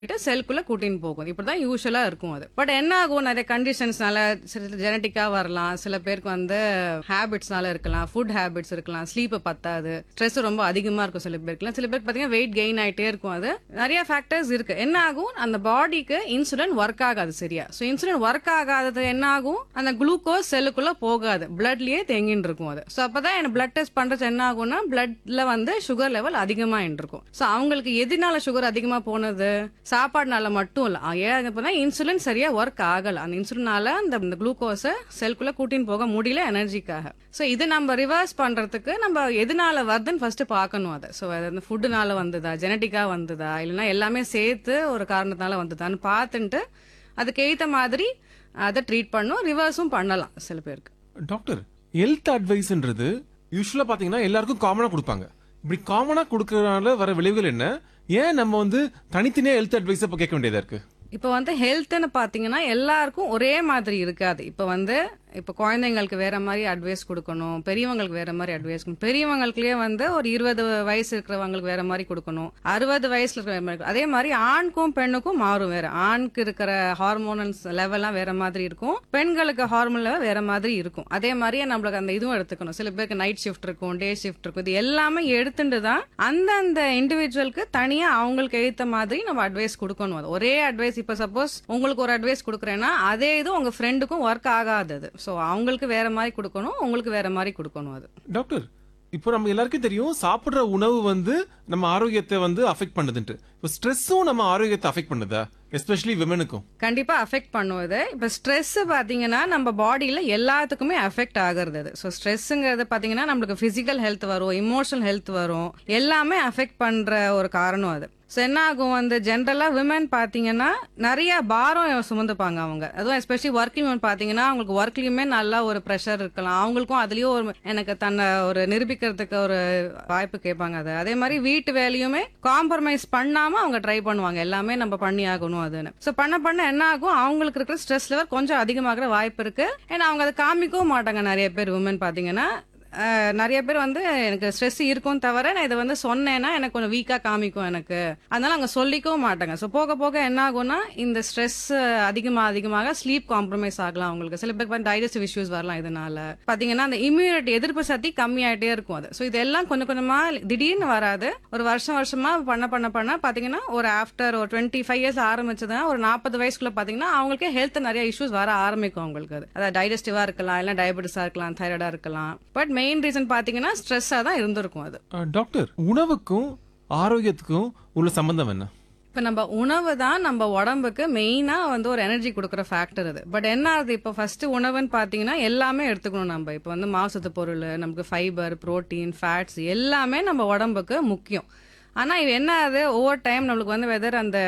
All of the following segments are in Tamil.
செல்குள்ள கூட்டின்னு போகும் இப்படிதான் யூஸ்வலா இருக்கும் அது பட் என்ன ஆகும் நிறைய கண்டிஷன்ஸ்னால சில ஜெனட்டிக்கா வரலாம் சில பேருக்கு வந்து ஹேபிட்ஸ்னால இருக்கலாம் ஃபுட் ஹேபிட்ஸ் இருக்கலாம் ஸ்லீப் பத்தாது ஸ்ட்ரெஸ் ரொம்ப அதிகமா இருக்கும் சில பேருக்குலாம் சில பேருக்கு பாத்தீங்கன்னா வெயிட் கெயின் ஆயிட்டே இருக்கும் அது நிறைய ஃபேக்டர்ஸ் இருக்கு என்ன ஆகும் அந்த பாடிக்கு இன்சுலின் ஒர்க் ஆகாது சரியா ஸோ இன்சுலின் ஒர்க் ஆகாதது என்ன ஆகும் அந்த குளுக்கோஸ் செல்லுக்குள்ள போகாது பிளட்லயே தேங்கின்னு இருக்கும் அது ஸோ அப்பதான் எனக்கு பிளட் டெஸ்ட் பண்றது என்ன ஆகும்னா பிளட்ல வந்து சுகர் லெவல் அதிகமா இருக்கும் ஸோ அவங்களுக்கு எதனால சுகர் அதிகமா போனது சாப்பாடுனால மட்டும் இல்ல அஹ் ஏன் இப்பதான் இன்சுலின் சரியா ஒர்க் ஆகல அந்த இன்சுலினால அந்த குளுக்கோஸை செல்குள்ள கூட்டின்னு போக முடியல எனர்ஜிக்காக ஸோ இது நம்ம ரிவர்ஸ் பண்றதுக்கு நம்ம எதனால வருதுன்னு ஃபர்ஸ்ட் பார்க்கணும் அதை ஸோ அது அந்த ஃபுட்டுனால வந்ததா ஜெனட்டிக்கா வந்ததா இல்லைன்னா எல்லாமே சேர்த்து ஒரு காரணத்தினால வந்ததான்னு பார்த்துட்டு அதுக்கு ஏத்த மாதிரி அதை ட்ரீட் பண்ணும் ரிவர்ஸும் பண்ணலாம் சில பேருக்கு டாக்டர் ஹெல்த் அட்வைஸ்ன்றது யூஸ்வலா பாத்தீங்கன்னா எல்லாருக்கும் காமனா கொடுப்பாங்க இப்படி காமனா கொடுக்கறதுனால வர விளைவுகள் என்ன ஏன் நம்ம வந்து தனித்தனியா ஹெல்த் அட்வைஸ் இப்ப கேட்க வேண்டியதா இருக்கு இப்போ வந்து ஹெல்த்னு பாத்தீங்கன்னா எல்லாருக்கும் ஒரே மாதிரி இருக்காது இப்போ வந்து இப்போ குழந்தைங்களுக்கு வேற மாதிரி அட்வைஸ் கொடுக்கணும் பெரியவங்களுக்கு வேற மாதிரி அட்வைஸ் கொடுக்கணும் பெரியவங்களுக்குலயே வந்து ஒரு இருபது வயசு இருக்கிறவங்களுக்கு வேற மாதிரி கொடுக்கணும் அறுபது வயசுல இருக்கிற வேற மாதிரி அதே மாதிரி ஆணுக்கும் பெண்ணுக்கும் மாறும் வேற ஆணுக்கு இருக்கிற ஹார்மோனல்ஸ் லெவல்லாம் வேற மாதிரி இருக்கும் பெண்களுக்கு ஹார்மோன் லெவல் வேற மாதிரி இருக்கும் அதே மாதிரியே நம்மளுக்கு அந்த இதுவும் எடுத்துக்கணும் சில பேருக்கு நைட் ஷிஃப்ட் இருக்கும் டே ஷிஃப்ட் இருக்கும் இது எல்லாமே எடுத்துட்டு தான் அந்தந்த இண்டிவிஜுவலுக்கு தனியா அவங்களுக்கு ஏத்த மாதிரி நம்ம அட்வைஸ் கொடுக்கணும் அது ஒரே அட்வைஸ் இப்ப சப்போஸ் உங்களுக்கு ஒரு அட்வைஸ் கொடுக்குறேன்னா அதே இது உங்க ஃப்ரெண்டுக்கும் ஒர்க் ஆகாதது ஸோ அவங்களுக்கு வேற மாதிரி கொடுக்கணும் உங்களுக்கு வேற மாதிரி கொடுக்கணும் அது டாக்டர் இப்போ நம்ம எல்லாருக்கும் தெரியும் சாப்பிடுற உணவு வந்து நம்ம ஆரோக்கியத்தை வந்து அஃபெக்ட் பண்ணுதுன்ட்டு இப்போ ஸ்ட்ரெஸ்ஸும் நம்ம ஆரோக்கியத்தை அஃபெக்ட் பண்ணுதா எஸ்பெஷலி விமனுக்கும் கண்டிப்பா அஃபெக்ட் பண்ணுவது இப்ப ஸ்ட்ரெஸ் பாத்தீங்கன்னா நம்ம பாடியில எல்லாத்துக்குமே அஃபெக்ட் ஆகுறது அது ஸோ ஸ்ட்ரெஸ்ங்கிறது பாத்தீங்கன்னா நம்மளுக்கு பிசிக்கல் ஹெல்த் வரும் இமோஷனல் ஹெல்த் வரும் எல்லாமே அஃபெக்ட் பண்ற ஒரு காரணம் அது ஸோ என்ன ஆகும் வந்து ஜென்ரலா விமன் பாத்தீங்கன்னா நிறைய பாரம் சுமந்துப்பாங்க அவங்க அதுவும் எஸ்பெஷலி ஒர்க்கிங் விமன் பாத்தீங்கன்னா அவங்களுக்கு ஒர்க்லயுமே நல்லா ஒரு ப்ரெஷர் இருக்கலாம் அவங்களுக்கும் அதுலயும் ஒரு எனக்கு தன்னை ஒரு நிரூபிக்கிறதுக்கு ஒரு வாய்ப்பு கேட்பாங்க அது அதே மாதிரி வீட்டு வேலையுமே காம்ப்ரமைஸ் பண்ணாம அவங்க ட்ரை பண்ணுவாங்க எல்லாமே நம்ம பண்ணி ஆகணும் அதுன்னு ஸோ பண்ண பண்ண என்ன ஆகும் அவங்களுக்கு இருக்கிற ஸ்ட்ரெஸ் லெவல் கொஞ்சம் அதிகமாகிற வாய்ப்பு இருக்கு ஏன்னா அவங்க அதை காமிக்கவும் மாட்டாங்க நிறைய பேர் உமன் பாத்தீங்கன்னா அஹ், நிறைய பேர் வந்து எனக்கு ஸ்ட்ரெஸ் இருக்கும் தவிர நான் இதை வந்து சொன்னேன்னா எனக்கு கொஞ்சம் வீக்கா காமிக்கும் எனக்கு அதனால அவங்க சொல்லிக்கவும் மாட்டாங்க ஸோ போக போக என்ன ஆகும்னா இந்த ஸ்ட்ரெஸ் அதிகமாக அதிகமாக ஸ்லீப் காம்ப்ரமைஸ் ஆகலாம் அவங்களுக்கு சில பேருக்கு டைஜஸ்டிவ் இஷ்யூஸ் வரலாம் இதனால பாத்தீங்கன்னா அந்த இம்யூனிட்டி எதிர்ப்பு சக்தி கம்மியாயிட்டே இருக்கும் அது ஸோ இதெல்லாம் கொஞ்சம் கொஞ்சமா திடீர்னு வராது ஒரு வருஷம் வருஷமா பண்ண பண்ண பண்ண பாத்தீங்கன்னா ஒரு ஆஃப்டர் ஒரு டுவெண்ட்டி ஃபைவ் இயர்ஸ் ஆரம்பிச்சதுன்னா ஒரு நாற்பது வயசுக்குள்ள பாத்தீங்கன்னா அவங்களுக்கே ஹெல்த் நிறைய இஷ்யூஸ் வர ஆரம்பிக்கும் அவங்களுக்கு அது அதாவது டைஜஸ்டிவா இருக்கலாம் இல்லை டயபெட்டிஸா இருக்கலாம் தைராய்டா இருக்கலாம் பட் மெயின் ரீசன் பாத்தீங்கன்னா ஸ்ட்ரெஸ்ஸா தான் இருந்திருக்கும் அது அஹ், டாக்டர் உணவுக்கும் ஆரோக்கியத்துக்கும் உள்ள சம்பந்தம் என்ன இப்போ நம்ம உணவு தான் நம்ம உடம்புக்கு மெயினாக வந்து ஒரு எனர்ஜி கொடுக்குற ஃபேக்டர் அது பட் என்ன ஆகுது இப்போ ஃபர்ஸ்ட் உணவுன்னு பார்த்தீங்கன்னா எல்லாமே எடுத்துக்கணும் நம்ம இப்போ வந்து மாசத்து பொருள் நமக்கு ஃபைபர் புரோட்டீன் ஃபேட்ஸ் எல்லாமே நம்ம உடம்புக்கு முக்கியம் ஆனால் இது என்ன ஆகுது ஒவ்வொரு டைம் நம்மளுக்கு வந்து வெதர் அந்த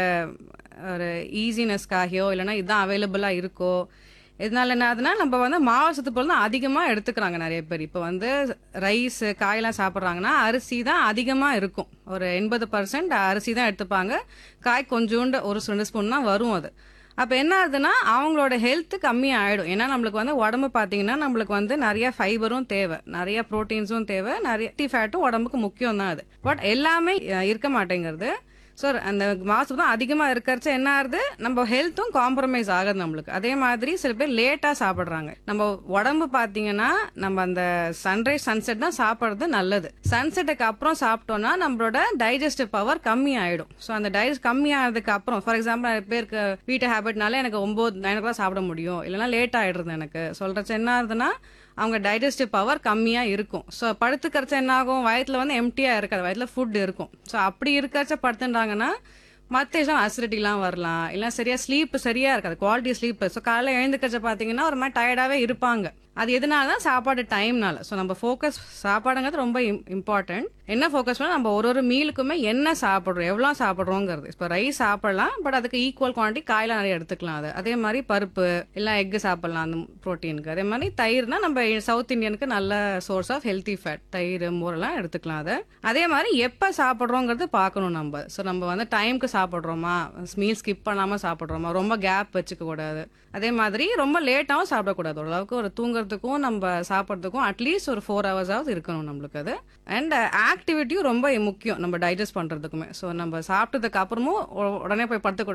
ஒரு ஈஸினஸ்க்காகியோ இல்லைன்னா இதுதான் அவைலபிளாக இருக்கோ இதனால என்ன ஆகுதுன்னா நம்ம வந்து மாவசத்து பொருள் தான் அதிகமாக எடுத்துக்கிறாங்க நிறைய பேர் இப்போ வந்து ரைஸ் காயெல்லாம் சாப்பிட்றாங்கன்னா அரிசி தான் அதிகமாக இருக்கும் ஒரு எண்பது பர்சன்ட் அரிசி தான் எடுத்துப்பாங்க காய் கொஞ்சோண்டு ஒரு ரெண்டு ஸ்பூன் தான் வரும் அது அப்போ என்ன ஆகுதுன்னா அவங்களோட ஹெல்த் கம்மியாக ஆயிடும் ஏன்னா நம்மளுக்கு வந்து உடம்பு பார்த்தீங்கன்னா நம்மளுக்கு வந்து நிறைய ஃபைபரும் தேவை நிறைய ப்ரோட்டீன்ஸும் தேவை நிறைய டி ஃபேட்டும் உடம்புக்கு முக்கியம் தான் அது பட் எல்லாமே அஹ், இருக்க மாட்டேங்கிறது ஸோ அந்த மாசு தான் அதிகமாக இருக்கிறச்ச என்ன ஆகுது நம்ம ஹெல்த்தும் காம்ப்ரமைஸ் ஆகுது நம்மளுக்கு அதே மாதிரி சில பேர் லேட்டாக சாப்பிட்றாங்க நம்ம உடம்பு பார்த்தீங்கன்னா நம்ம அந்த சன்ரைஸ் சன்செட் தான் சாப்பிட்றது நல்லது சன்செட்டுக்கு அப்புறம் சாப்பிட்டோம்னா நம்மளோட டைஜஸ்டிவ் பவர் கம்மி ஆயிடும் ஸோ அந்த டைஜஸ்ட் கம்மி ஆனதுக்கு அப்புறம் ஃபார் எக்ஸாம்பிள் நிறைய பேருக்கு வீட்டு ஹேபிட்னால எனக்கு ஒம்பது நைன் ஓ சாப்பிட முடியும் இல்லைன்னா லேட் ஆயிடுறது எனக்கு சொல்றச்ச என்ன ஆகுதுன்னா அவங்க டைஜஸ்டிவ் பவர் கம்மியாக இருக்கும் ஸோ படுத்துக்கிறச்ச என்ன ஆகும் வயத்தில் வந்து எம்டியாக இருக்காது வயத்தில் ஃபுட் இருக்கும் ஸோ அப்படி இருக்கிறச்ச படுத்துட்டாங்கன்னா மற்ற விஷயம் அசிடிட்டிலாம் வரலாம் இல்லை சரியா ஸ்லீப் சரியா இருக்காது குவாலிட்டி ஸ்லீப் ஸோ காலையில் எழுந்துக்கிறச்ச பார்த்தீங்கன்னா ஒரு மாதிரி டயர்டாகவே இருப்பாங்க அது எதனால தான் சாப்பாடு டைம்னால ஸோ நம்ம ஃபோக்கஸ் சாப்பாடுங்கிறது ரொம்ப இம்பார்ட்டன்ட் என்ன ஃபோக்கஸ் பண்ணால் நம்ம ஒரு ஒரு மீலுக்குமே என்ன சாப்பிட்றோம் எவ்வளோ சாப்பிட்றோங்கிறது இப்போ ரைஸ் சாப்பிடலாம் பட் அதுக்கு ஈக்குவல் குவான்டிட்டி காயெல்லாம் நிறைய எடுத்துக்கலாம் அது அதே மாதிரி பருப்பு இல்லை எக்கு சாப்பிடலாம் அந்த ப்ரோட்டீனுக்கு அதே மாதிரி தயிர்னா நம்ம சவுத் இந்தியனுக்கு நல்ல சோர்ஸ் ஆஃப் ஹெல்த்தி ஃபேட் தயிர் மோரெல்லாம் எடுத்துக்கலாம் அதை அதே மாதிரி எப்போ சாப்பிட்றோங்கிறது பார்க்கணும் நம்ம ஸோ நம்ம வந்து டைம்க்கு சாப்பிட்றோமா மீல் ஸ்கிப் பண்ணாமல் சாப்பிட்றோமா ரொம்ப கேப் வச்சுக்க கூடாது அதே மாதிரி ரொம்ப லேட்டாகவும் சாப்பிடக்கூடாது ஓரளவுக்கு ஒரு தூங்குற தூங்குறதுக்கும் நம்ம சாப்பிட்றதுக்கும் அட்லீஸ்ட் ஒரு ஃபோர் ஹவர்ஸாவது இருக்கணும் நம்மளுக்கு அது அண்ட் ஆக்டிவிட்டியும் ரொம்ப முக்கியம் நம்ம டைஜஸ்ட் பண்றதுக்குமே ஸோ நம்ம சாப்பிட்டதுக்கு அப்புறமும் உ- உடனே போய் படுத்துக்கூடாது